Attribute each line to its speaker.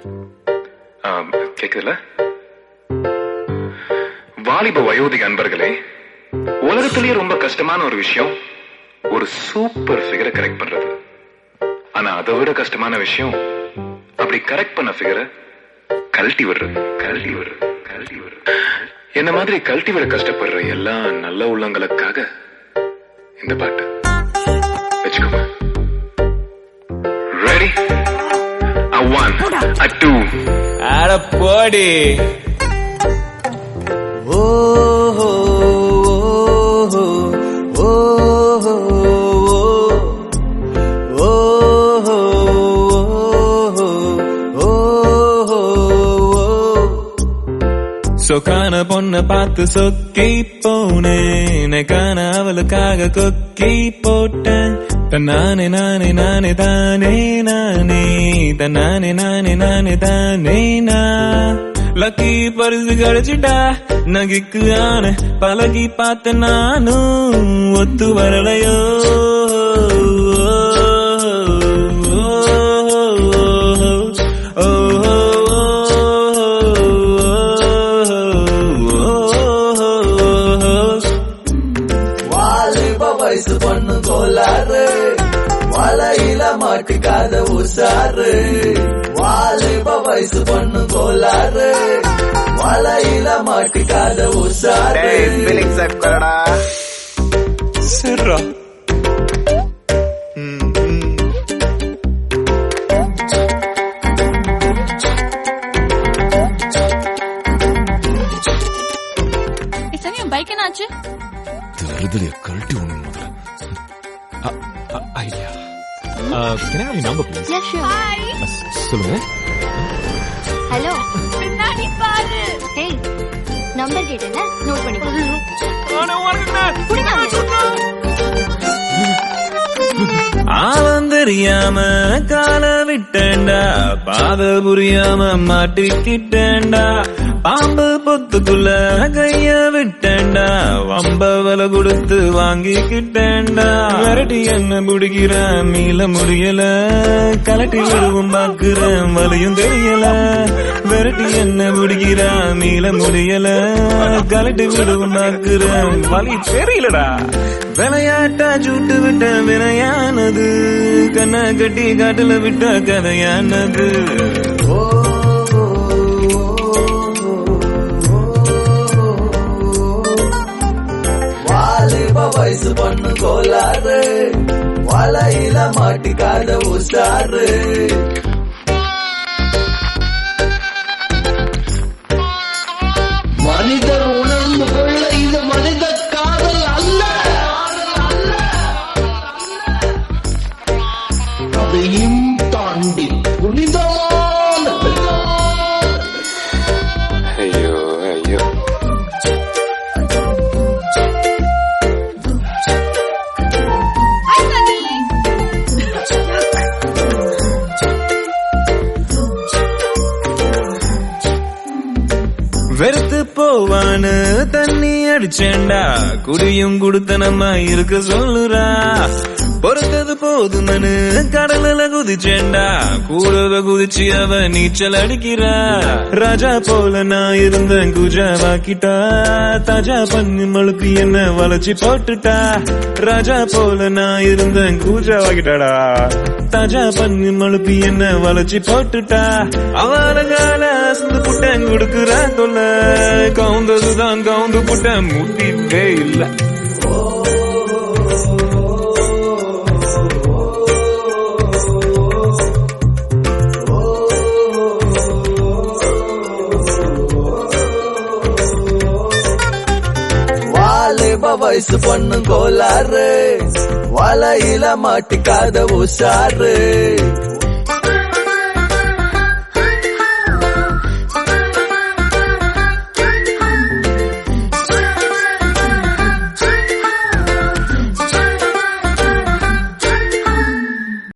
Speaker 1: ஆம், கேக்குதுல வாலிப வயோதிக அன்பர்களே உலகத்திலேயே ரொம்ப கஷ்டமான ஒரு விஷயம் ஒரு சூப்பர் ஃபிகரை கரெக்ட் பண்றது ஆனா அதை விட கஷ்டமான விஷயம் அப்படி கரெக்ட் பண்ண ஃபிகரை கழட்டி விடுறது கழட்டி விடுறது கழட்டி விடுறது என்ன மாதிரி கழட்டி விட கஷ்டப்படுற எல்லா நல்ல உள்ளங்களுக்காக இந்த பாட்டு வச்சுக்கோங்க ready a one a two
Speaker 2: அட போடி ஓஹோ ஓஹோ ஓஹோ ஓஹோ ஓஹோ சொக்கான பொண்ண பார்த்து சொக்கி போனேன் காண அவளுக்காக கொக்கி போட்டேன் தன்னானே நானே நானே தானே நானே தன்னானே நானே நானே தானே நா லக்கி பரிசு கிடைச்சிட்டா நகைக்கு ஆன பழகி பார்த்த நானும் ஒத்து வரலையோ
Speaker 3: வாலிப வயசு பொண்ணு கோளாறு வலையில மாட்டிக்காத உசாரு வாலிப வயசு பொண்ணு கோளாறு வலையில மாட்டிக்காத உசாரு
Speaker 2: சரிடா
Speaker 4: ஏய், சரி உன் பைக் என்னாச்சு
Speaker 5: விடுதலைய கழட்டி ஒண்ணு முதல்ல ஐயா can number please
Speaker 4: Yeah, sure. Hi.
Speaker 5: சொல்லுங்க
Speaker 4: ஹலோ பின்னாடி பாரு ஹே நம்பர் கேட்டேன்ல நோட் பண்ணிக்கோ
Speaker 2: ஆழம் தெரியாம கால விட்டேன்டா பாத புரியாம மாட்டிக்கிட்டேன்டா பாம்பு பொத்துக்குள்ள கைய விட்டேன்டா வம்ப வில கொடுத்து வாங்கிக்கிட்டேன்டா விரட்டி என்ன பிடிக்கிற மீள முடியல கலட்டி விடுவும் பாக்குறேன் வலியும் தெரியல விரட்டி என்ன பிடிக்கிற மீள முடியல கலட்டி விடுவும் பாக்குறேன் வலி தெரியலடா விளையாட்டா சுட்டு விட்ட வினையானது கண்ணை கட்டி காட்டுல விட்ட கதையானது
Speaker 3: வாலிப வயசு பொண்ணு கோளாறு வலையில மாட்டிக்காத உசாரு மனிதர் உணர்ந்து கொள்ள இது மனித காதல் அல்ல அதையும் தாண்டி புனிதமான
Speaker 1: ஐயோ ஐயோ
Speaker 2: வெறுத்து போவான்னு தண்ணி அடிச்சேன்டா குடியும் குடுத்தனமா இருக்க சொல்லுறா பொறுத்தது போதுமனு கடலுல குதிச்சேன்டா கூடவ குதிச்சு அவ நீச்சல் அடிக்கிறா ராஜா போல நான் இருந்தேன் குஜாவாக்கிட்டா தாஜா பண்ணி மழுப்பி என்ன வளைச்சு போட்டுட்டா ராஜா போல நான் இருந்தேன் கூஜாவாக்கிட்டாடா தாஜா பண்ணி மழுப்பி என்ன வளைச்சு போட்டுட்டா அவரங்கால அசந்து புட்டேன் கொடுக்குறா தொல்ல கவுந்ததுதான் கவுந்து புட்டேன் முட்டிட்டே இல்ல
Speaker 3: வாலிப வயசு பொண்ணு கோளாறு வலையில மாட்டிக்காத உசாரு